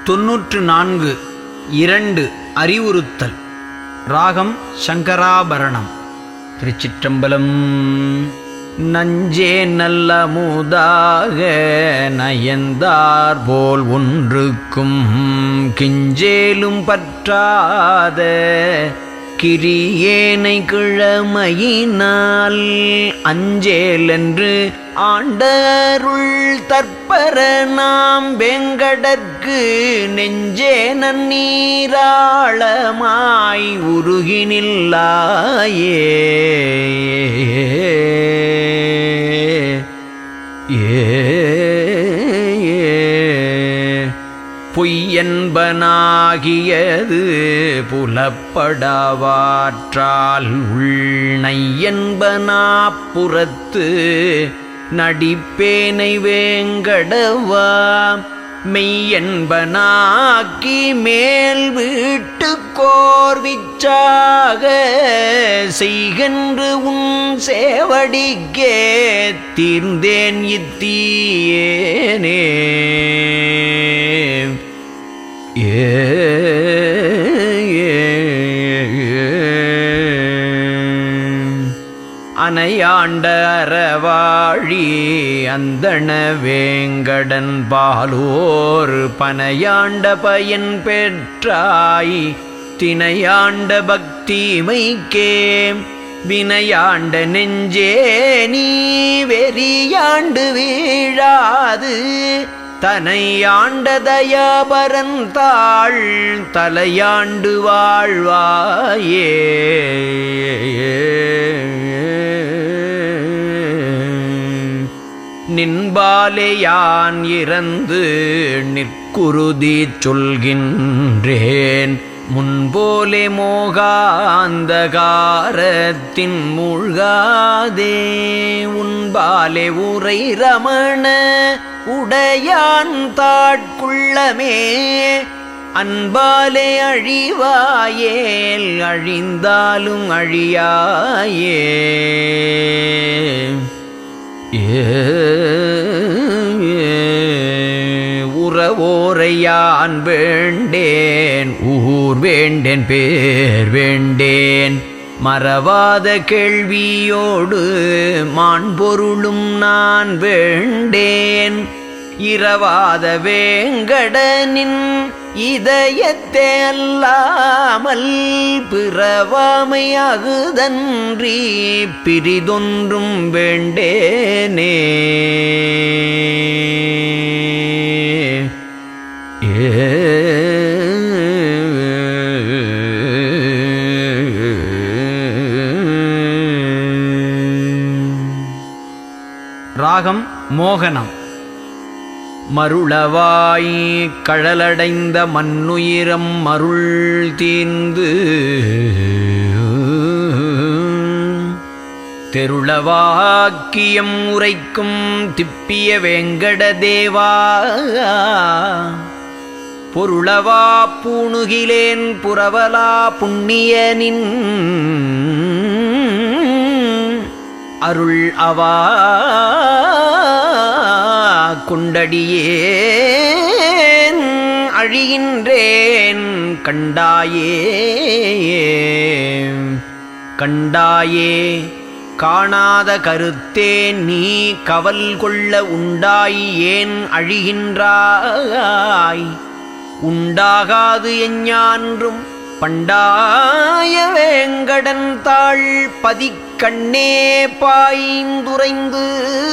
தொன்னூற்று நான்கு இரண்டு அறிவுறுத்தல் ராகம் சங்கராபரணம் திருச்சிற்றம்பலம் நஞ்சே நல்ல மூதாக நயந்தார் போல் ஒன்றுக்கும் கிஞ்சேலும் பற்றாத கிரியேனை கிழமையினால் அஞ்சேலென்று ஆண்டருள் தற்பர நாம் வெங்கடற்கு நெஞ்சே நன்னீராளமாய் உருகினில்லாயே ஏ பொய்யன்பனாகியது புலப்படவாற்றால் உள்நையன்பனா புறத்து நடிப்பேனை வேங்கடவா மெய்யன்பனாக்கி மேல் வீட்டு கோர்விச்சாக செய்கின்று உன் சேவடிக்கே தீர்ந்தேன் இத்தீயேனே ஏ அனையாண்ட அறவாழி அந்தண வேங்கடன் பாலோர் பனையாண்ட பயன் பெற்றாய் தினையாண்ட பக்திமைக்கே வினையாண்ட நெஞ்சே நீ வெறியாண்டு வீழாது தனையாண்ட தயாபரன் தாள் தலையாண்டு வாழ்வாயே நின்பாலே யான் இறந்து நிற்குருதி சொல்கின்றேன் முன்போலே மோகாந்தகாரத்தின் மூழ்காதே உன்பாலே உரை ரமண உடையான் தாட்குள்ளமே அன்பாலே அழிவாயேல் அழிந்தாலும் அழியாயே உறவோரையான் வேண்டேன் ஊர் வேண்டேன் பேர் வேண்டேன் மறவாத கேள்வியோடு மாண்பொருளும் நான் வேண்டேன் இரவாத வேங்கடனின் இதயத்தே அல்லாமல் பிறவாமையாகுதன்றி பிரிதொன்றும் வேண்டேனே ராகம் மோகனம் மருளவாய் கழலடைந்த மண்ணுயிரம் மருள் தீர்ந்து தெருளவாக்கியம் உரைக்கும் திப்பிய வெங்கடதேவா பொருளவா பூணுகிலேன் புறவலா புண்ணியனின் அருள் அவா கொண்டடியேன் அழிகின்றேன் கண்டாயே கண்டாயே காணாத கருத்தே நீ கவல் கொள்ள உண்டாய் ஏன் அழிகின்றாய் உண்டாகாது எஞ்ஞான்றும் பண்டாய வேங்கடன் தாழ் பதிக்கண்ணே பாய்ந்துரைந்து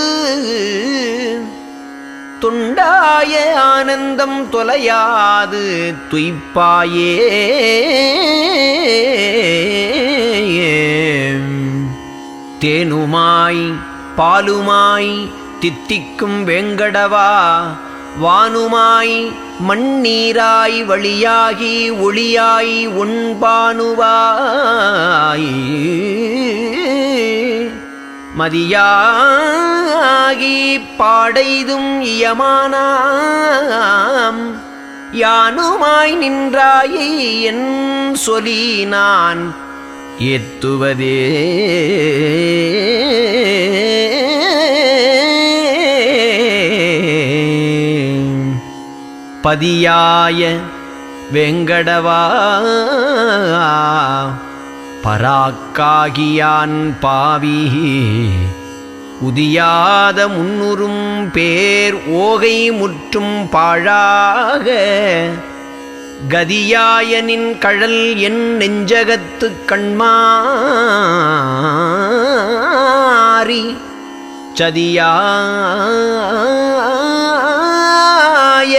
துண்டாய ஆனந்தம் தொலையாது துய்ப்பாயே தேனுமாய் பாலுமாய் தித்திக்கும் வேங்கடவா வானுமாய் மண்ணீராய் வழியாகி ஒளியாய் உண்பானுவாய் மதியாகி பாடைதும் இயமானாம் யானுமாய் நின்றாயை என் சொல்லி நான் எத்துவதே பதியாய வெங்கடவா பராக்காகியான் பாவி உதியாத முன்னுறும் பேர் ஓகை முற்றும் பாழாக கதியாயனின் கழல் என் நெஞ்சகத்து கண்மாறி சதியாய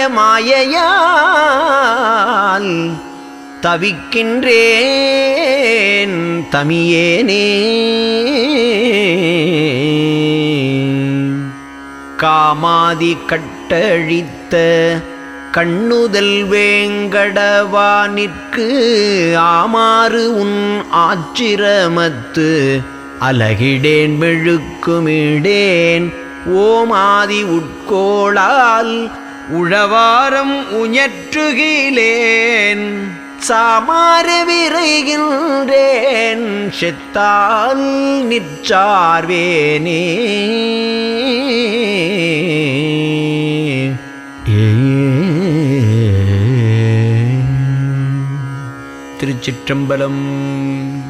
மாயையால் தவிக்கின்றேன் தமியேனே காமாதி கட்டழித்த கண்ணுதல் வேங்கடவானிற்கு ஆமாறு உன் ஆச்சிரமத்து அலகிடேன் மெழுக்குமிடேன் ஓமாதி உட்கோளால் உழவாரம் உயற்றுகிலேன் சாமார விரைகின்றேன் செத்தால் நிற்சார்வேனே திருச்சிற்றம்பலம்